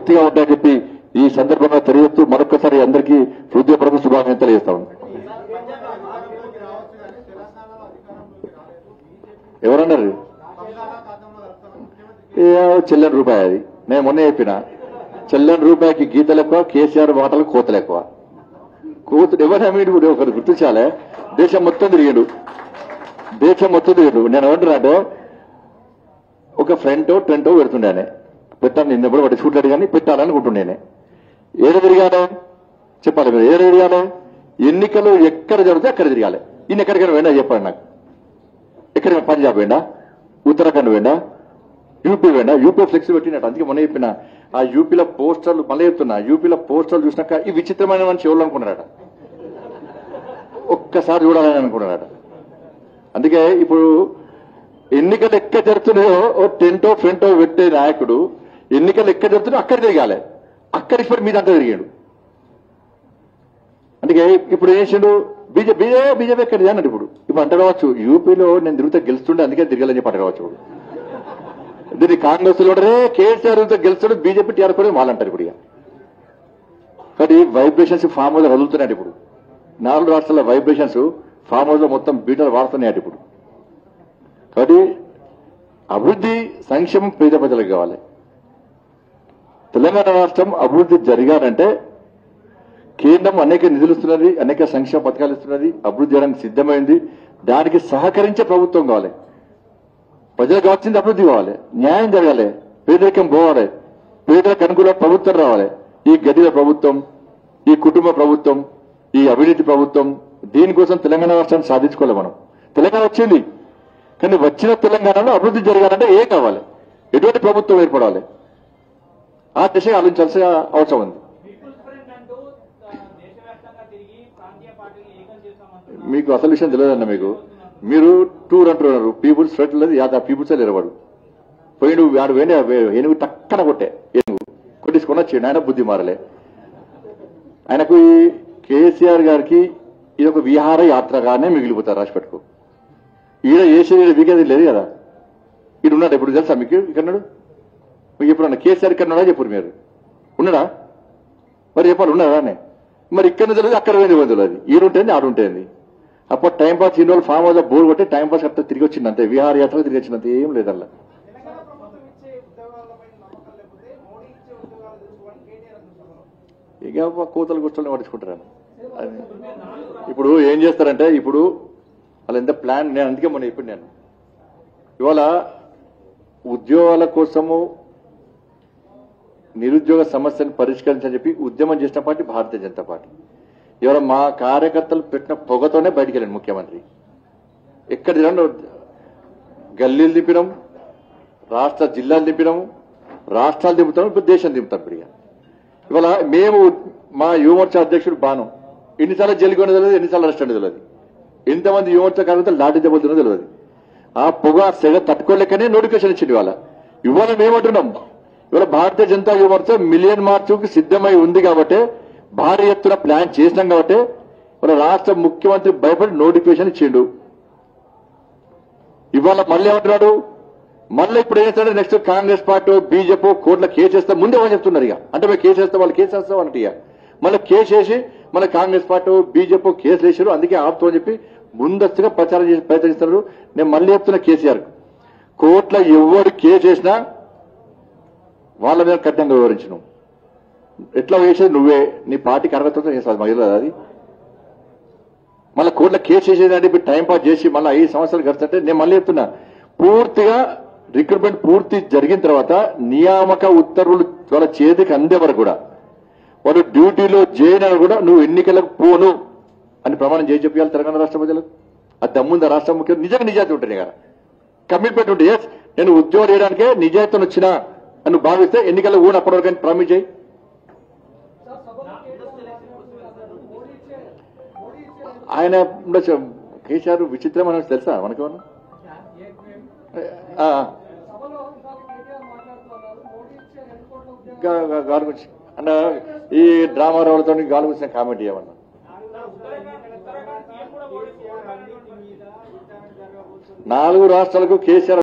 పూర్తిగా ఉంటాయని చెప్పి ఈ సందర్భంగా తెలియజేస్తూ మరొకసారి అందరికీ హృదయపూర్వక శుభాకాంక్షలు తెలియజేస్తా ఉన్నాను ఎవరన్నారు ఏ చెల్లెని రూపాయి అది నేను మొన్న చెప్పిన చెల్లెని రూపాయికి గీతలు ఎక్కువ కేసీఆర్ మాటలు కోతలు ఎక్కువ కోతుడు ఎవరైనా మీరు ఒకరు గుర్తించాలే దేశం మొత్తం తిరిగాడు దేశం మొత్తం తిరిగాడు నేను ఏమంటున్నా అంటే ఒక ఫ్రంట్ టెంట్ పెడుతుండేనే పెట్టాను నిన్న కూడా వాటి చూడలేడు కానీ పెట్టాలనుకుంటుండేనే ఏడ తిరిగానే చెప్పాలి మీరు ఏడ తిరిగానే ఎన్నికలు ఎక్కడ జరిగితే అక్కడ తిరగాలి ఈయన ఎక్కడికైనా పోయినా చెప్పండి నాకు ఎక్కడికైనా పంజాబ్ పోయిందా ఉత్తరాఖండ్ పోయిందా యూపీ పోయిందా యూపీ ఫ్లెక్స్ పెట్టినట్టు అందుకే మొన్న చెప్పిన ఆ యూపీలో పోస్టర్లు మళ్ళీ చెప్తున్నా యూపీలో పోస్టర్లు చూసినాక ఈ విచిత్రమైన మనిషి ఎవరు అనుకున్నారట ఒక్కసారి చూడాలని అనుకున్నారట అందుకే ఇప్పుడు ఎన్నికలు ఎక్కడ జరుగుతున్నాయో ఓ టెంటో ఫ్రంటో పెట్టే నాయకుడు ఎన్నికలు ఎక్కడ జరుగుతున్నాయో అక్కడ తిరగాలి అక్కడికి పోయి మీద అంతా తిరిగాడు అందుకే ఇప్పుడు ఏం చేసిండు బీజేపీ బీజేపీ బీజేపీ ఎక్కడ అన్నాడు ఇప్పుడు ఇప్పుడు అంట కావచ్చు యూపీలో నేను తిరుగుతా గెలుస్తుండే అందుకే తిరగాలని చెప్పి అంట కావచ్చు ఇప్పుడు దీన్ని కాంగ్రెస్ లో రే కేసీఆర్ తో గెలుస్తాడు బీజేపీ టీఆర్ కూడా వాళ్ళు అంటారు ఇప్పుడు ఇక కాబట్టి వైబ్రేషన్స్ ఫామ్ హౌస్ వదులుతున్నాడు ఇప్పుడు నాలుగు రాష్ట్రాల వైబ్రేషన్స్ ఫామ్ హౌస్ లో మొత్తం బీటలు వాడుతున్నాయి ఇప్పుడు కాబట్టి అభివృద్ధి సంక్షేమం పేద ప్రజలకు కావాలి తెలంగాణ రాష్ట్రం అభివృద్ధి జరగాలంటే కేంద్రం అనేక నిధులు ఇస్తున్నది అనేక సంక్షేమ పథకాలు ఇస్తున్నది అభివృద్ధి చేయడానికి సిద్ధమైంది దానికి సహకరించే ప్రభుత్వం కావాలి ప్రజలకు కావాల్సింది అభివృద్ధి కావాలి న్యాయం జరగాలి పేదరికం పోవాలి పేదలకు అనుకూల ప్రభుత్వం రావాలి ఈ గదిల ప్రభుత్వం ఈ కుటుంబ ప్రభుత్వం ఈ అవినీతి ప్రభుత్వం దీనికోసం తెలంగాణ రాష్ట్రాన్ని సాధించుకోవాలి మనం తెలంగాణ వచ్చింది కానీ వచ్చిన తెలంగాణలో అభివృద్ధి జరగాలంటే ఏ కావాలి ఎటువంటి ప్రభుత్వం ఏర్పడాలి ఆ దిశగా ఆలోచించాల్సిన అవసరం ఉంది పీపుల్స్ ఫ్రంట్ అంటూ ఆ, దేశవ్యాప్తంగా తిరిగి ప్రాంతీయ పార్టీలు ఏకం చేస్తామంటున్నారు మీకు అసలు విషయం తెలియదన్న మీకు మీరు టూర్ అంటున్నారు పీపుల్స్ ఫ్రెండ్ లేదు యాద పీపుల్స్ లేరవాడు పోయిడు ఆడు వేణి ఏనుగు టక్కన కొట్టే ఏనుగు కొట్టించుకొని వచ్చి ఆయన బుద్ధి మారలే ఆయనకు ఈ కేసీఆర్ గారికి ఇది ఒక విహార యాత్రగానే మిగిలిపోతారు రాసి పెట్టుకో ఈడ చేసేది వీకేది లేదు కదా ఇటు ఉన్నాడు ఇప్పుడు తెలుసా మీకు ఇక్కడ ఉన్నాడు మీకు ఎప్పుడు కేసీఆర్ ఇక్కడ ఉన్నాడా చెప్పారు మీరు ఉన్నాడా మరి చెప్పాలి ఉన్నాడా అని మరి ఇక్కడ తెలియదు అక్కడ పోయింది పోయింది తెలియదు ఈడుంటేంది ఆడుంటేంది అప్పుడు టైం పాస్ ఇన్ని రోజులు ఫామ్ హౌస్ బోర్ కొట్టి టైం పాస్ అట్లా తిరిగి వచ్చింది అంతే విహార యాత్ర తిరిగి వచ్చింది అంతే ఏం లేదల్లా తెలంగాణ ప్రభుత్వం ఇచ్చే ఉద్యోగాలపై నమ్మకం లేకపోతే మోడీ ఇచ్చే ఉద్యోగాలు తీసుకోవడానికి కేటీఆర్ అనుకుంటున్నారు ఇక కోతలు గుస్తలు పట్టించుకుంటారు అది ఇప్పుడు ఏం చేస్తారంటే ఇప్పుడు వాళ్ళు ఎంత ప్లాన్ నేను అందుకే మొన్న ఇప్పుడు నేను ఇవాళ ఉద్యోగాల కోసము నిరుద్యోగ సమస్యను పరిష్కరించని చెప్పి ఉద్యమం చేసిన పార్టీ భారతీయ జనతా పార్టీ ఇవాళ మా కార్యకర్తలు పెట్టిన పొగతోనే బయటికి వెళ్ళండి ముఖ్యమంత్రి ఎక్కడ తిరగండి గల్లీలు దింపినాం రాష్ట్ర జిల్లాలు దింపినాం రాష్ట్రాలు దింపుతాం ఇప్పుడు దేశం దింపుతాం ఇప్పుడు ఇక. ఇవాళ మేము మా యువమోర్చా అధ్యక్షుడు బాను ఎన్నిసార్లు జైలుకి ఉన్నది తెలియదు ఎన్నిసార్లు అరెస్ట్ అనేది తెలియదు ఎంతమంది యువమోర్చా కార్యకర్తలు లాఠీ దెబ్బతున్నదో తెలియదు ఆ పొగ ఆ సెగ తట్టుకోలేకనే నోటిఫికేషన్ ఇచ్చింది ఇవాళ ఇవాళ మేమంటున్నాం ఇవాళ భారతీయ జనతా యువమోర్చా మిలియన్ మార్చుకు సిద్ధమై ఉంది కాబట్టి భారీ ఎత్తున ప్లాన్ చేసినాం కాబట్టి ఇవాళ రాష్ట్ర ముఖ్యమంత్రి భయపడి నోటిఫికేషన్ ఇచ్చిండు ఇవాళ మళ్ళీ ఏమంటున్నాడు మళ్ళీ ఇప్పుడు ఏం చేస్తాడు నెక్స్ట్ కాంగ్రెస్ పార్టీ బీజేపీ కోర్టులో కేసు వేస్తే ముందే వాళ్ళు చెప్తున్నారు ఇక అంటే మేము కేసు వేస్తే వాళ్ళు కేసు వేస్తాం అన్నట్టు ఇక మళ్ళీ కేసు వేసి మళ్ళీ కాంగ్రెస్ పార్టీ బీజేపీ కేసులు వేసారు అందుకే ఆపుతూ అని చెప్పి ముందస్తుగా ప్రచారం చేసి ప్రయత్నిస్తున్నారు నేను మళ్ళీ చెప్తున్నా కేసీఆర్ కోర్టులో ఎవరు కేసు వేసినా వాళ్ళ మీద కఠినంగా వివరించను ఎట్లా వేసేది నువ్వే నీ పార్టీకి అర్హతతో చేస్తావు మహిళ అది మళ్ళీ కోర్టులో కేసు చేసేదంటే ఇప్పుడు టైం పాస్ చేసి మళ్ళీ ఐదు సంవత్సరాలు గడుస్తుంటే నేను మళ్ళీ చెప్తున్నా పూర్తిగా రిక్రూట్మెంట్ పూర్తి జరిగిన తర్వాత నియామక ఉత్తర్వులు వాళ్ళ చేతికి అందే వరకు కూడా వాళ్ళు డ్యూటీలో చేయని కూడా నువ్వు ఎన్నికలకు పోను అని ప్రమాణం చేసి చెప్పాలి తెలంగాణ రాష్ట్ర ప్రజలకు అది దమ్ముందా రాష్ట్ర ముఖ్యం నిజంగా నిజాయితీ ఉంటుంది కదా కమిట్మెంట్ ఉంటుంది ఎస్ నేను ఉద్యోగం చేయడానికే నిజాయితీని వచ్చినా అని నువ్వు భావిస్తే ఎన్నికల్లో కూడా అప్పటి వరకు ప్రామిస్ చేయి ఆయన ఉండొచ్చు కేసీఆర్ విచిత్రమైన తెలుసా మనకేమన్నా ఆ, సభలో ఇందాక కేటీఆర్ మాట్లాడుతున్నారు మోడీ ఇచ్చే రెండు కోట్ల ఉద్యోగాలు గా- గా- గాలి గురించి అన్న ఈ డ్రామా రావులతో గాలి గురించిన కామెంట్ చేయమన్నా నాలుగు రాష్ట్రాలకు కేసీఆర్